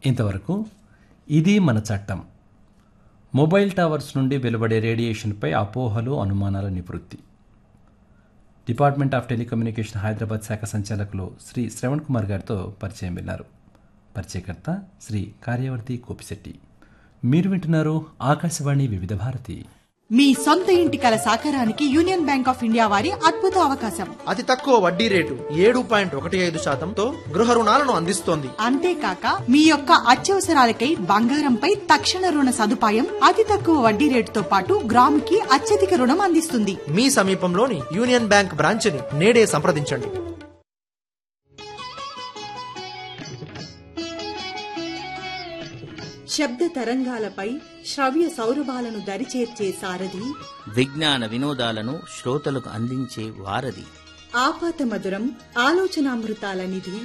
ఇంతవరకు ఇది మన చట్టం మొబైల్ టవర్స్ నుండి వెలువడే రేడియేషన్పై అపోహలు అనుమానాల నివృత్తి డిపార్ట్మెంట్ ఆఫ్ టెలికమ్యూనికేషన్ హైదరాబాద్ శాఖ సంచాలకులు శ్రీ శ్రవణ్ కుమార్ గారితో పరిచయం విన్నారు పరిచయకర్త శ్రీ కార్యవర్తి కోపిశెట్టి మీరు వింటున్నారు ఆకాశవాణి వివిధ భారతి మీ సొంత ఇంటి కల సాకారానికి యూనియన్ బ్యాంక్ ఆఫ్ ఇండియా వారి అద్భుత అవకాశం అతి తక్కువ వడ్డీ రేటు ఏడు పాయింట్ ఒకటి ఐదు శాతంతో గృహ రుణాలను అందిస్తోంది అంతేకాక మీ యొక్క అత్యవసరాలకై బంగారంపై తక్షణ రుణ సదుపాయం అతి తక్కువ వడ్డీ రేటుతో పాటు గ్రాముకి అత్యధిక రుణం అందిస్తుంది మీ సమీపంలోని యూనియన్ బ్యాంక్ బ్రాంచ్ని నేడే సంప్రదించండి శబ్ద తరంగాలపై శ్రవ్య సౌరభాలను దరిచేర్చే సారథి విజ్ఞాన వినోదాలను శ్రోతలకు అందించే వారధి ఆపాత మధురం ఆలోచనామృతాల నిధి